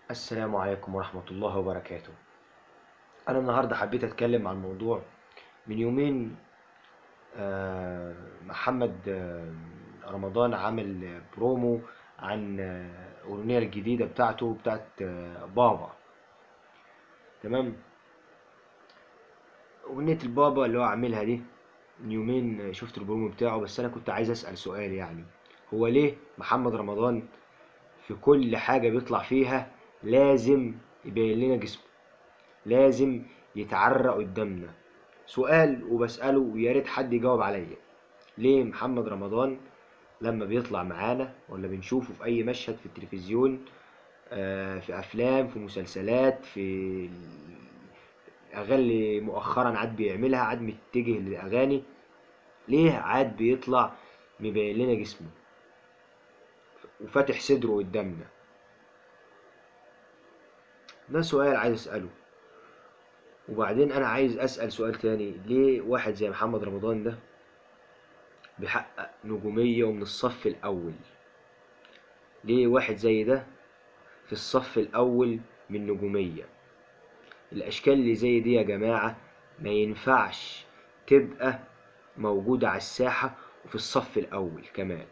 السلام عليكم ورحمة الله وبركاته أنا النهاردة حبيت أتكلم عن موضوع من يومين آه، محمد آه، رمضان عامل برومو عن آه، الأغنية الجديدة بتاعته بتاعت آه، بابا تمام أغنية البابا اللي هو عاملها دي من يومين شفت البرومو بتاعه بس أنا كنت عايز أسأل سؤال يعني هو ليه محمد رمضان في كل حاجة بيطلع فيها لازم يبين لنا جسمه لازم يتعرق قدامنا سؤال وبسأله ويا ريت حد يجاوب عليا ليه محمد رمضان لما بيطلع معانا ولا بنشوفه في أي مشهد في التلفزيون آه، في أفلام في مسلسلات في الأغاني اللي مؤخرا عاد بيعملها عاد متجه للأغاني ليه عاد بيطلع مبين لنا جسمه وفاتح صدره قدامنا ده سؤال عايز أسأله وبعدين أنا عايز أسأل سؤال تاني ليه واحد زي محمد رمضان ده بيحقق نجومية ومن الصف الأول ليه واحد زي ده في الصف الأول من نجومية الأشكال اللي زي دي يا جماعة ما ينفعش تبقى موجودة على الساحة وفي الصف الأول كمان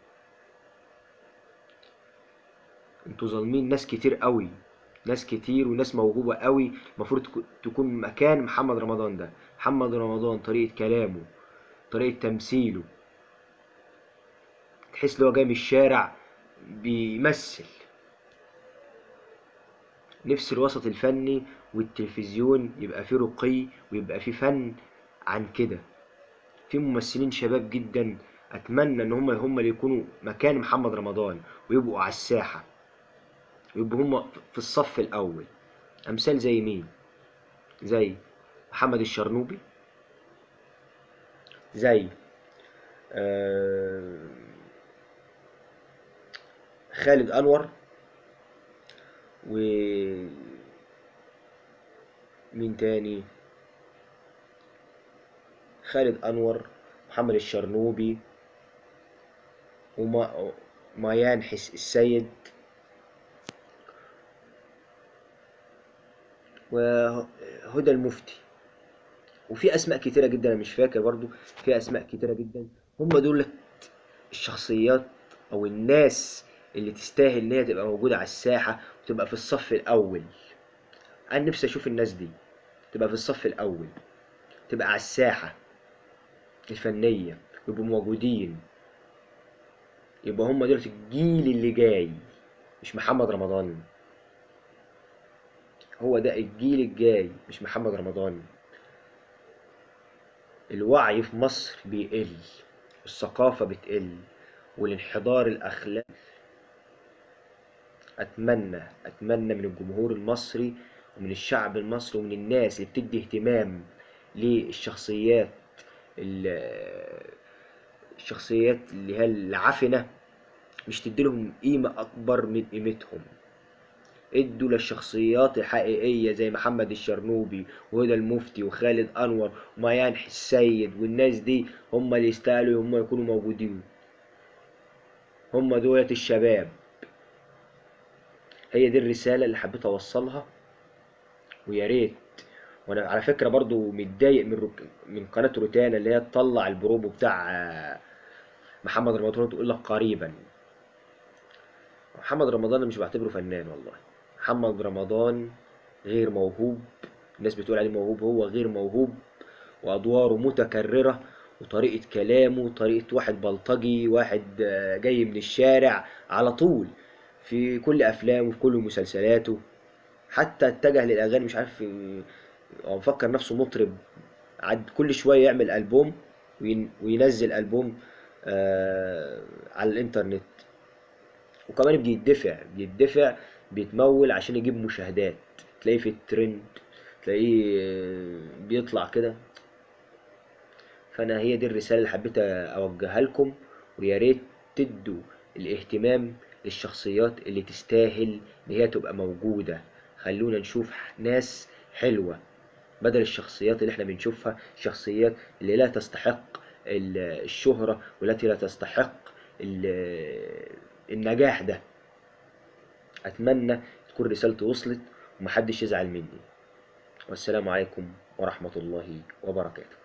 انتوا ظالمين ناس كتير قوي ناس كتير وناس موهوبة قوي المفروض تكو- تكون مكان محمد رمضان ده محمد رمضان طريقة كلامه طريقة تمثيله تحس لو جاي من الشارع بيمثل نفس الوسط الفني والتلفزيون يبقى فيه رقي ويبقى فيه فن عن كده في ممثلين شباب جدا اتمنى ان هم هم اللي يكونوا مكان محمد رمضان ويبقوا على الساحة ويبقوا هم في الصف الاول امثال زي مين زي محمد الشرنوبي زي آه، خالد انور ومين تاني خالد انور محمد الشرنوبي وما ميان حس السيد وهدى المفتي وفي اسماء كتيره جدا انا مش فاكر برضو في اسماء كتيره جدا هم دول الشخصيات او الناس اللي تستاهل ان هي تبقى موجوده على الساحه وتبقى في الصف الاول انا نفسي اشوف الناس دي تبقى في الصف الاول تبقى على الساحه الفنيه يبقوا موجودين يبقى هم دول الجيل اللي جاي مش محمد رمضان هو ده الجيل الجاي مش محمد رمضان الوعي في مصر بيقل والثقافة بتقل والانحدار الأخلاقي أتمنى أتمنى من الجمهور المصري ومن الشعب المصري ومن الناس اللي بتدي اهتمام للشخصيات ال- الشخصيات اللي هي العفنة مش تديلهم قيمة أكبر من قيمتهم ادوا للشخصيات الحقيقية زي محمد الشرنوبي وهدى المفتي وخالد أنور وميان السيد والناس دي هم اللي يستاهلوا هم يكونوا موجودين هم دولة الشباب هي دي الرسالة اللي حبيت أوصلها ويا ريت وأنا على فكرة برضو متضايق من رك... من قناة روتانا اللي هي تطلع البرومو بتاع آه، محمد رمضان تقول لك قريبا محمد رمضان أنا مش بعتبره فنان والله محمد رمضان غير موهوب الناس بتقول عليه موهوب هو غير موهوب وأدواره متكررة وطريقة كلامه طريقة واحد بلطجي واحد آه، جاي من الشارع على طول في كل أفلامه في كل مسلسلاته حتى اتجه للأغاني مش عارف آه، هو مفكر نفسه مطرب عاد كل شوية يعمل ألبوم وين- وينزل ألبوم آه، على الإنترنت وكمان بيدفع بيدفع بيتمول عشان يجيب مشاهدات تلاقيه في الترند تلاقيه آه، بيطلع كده فانا هي دي الرساله اللي حبيت اوجهها لكم ويا ريت تدوا الاهتمام للشخصيات اللي تستاهل ان هي تبقى موجوده خلونا نشوف ناس حلوه بدل الشخصيات اللي احنا بنشوفها شخصيات اللي لا تستحق ال- الشهره والتي لا تستحق ال- النجاح ده اتمنى تكون رسالتي وصلت ومحدش يزعل مني والسلام عليكم ورحمة الله وبركاته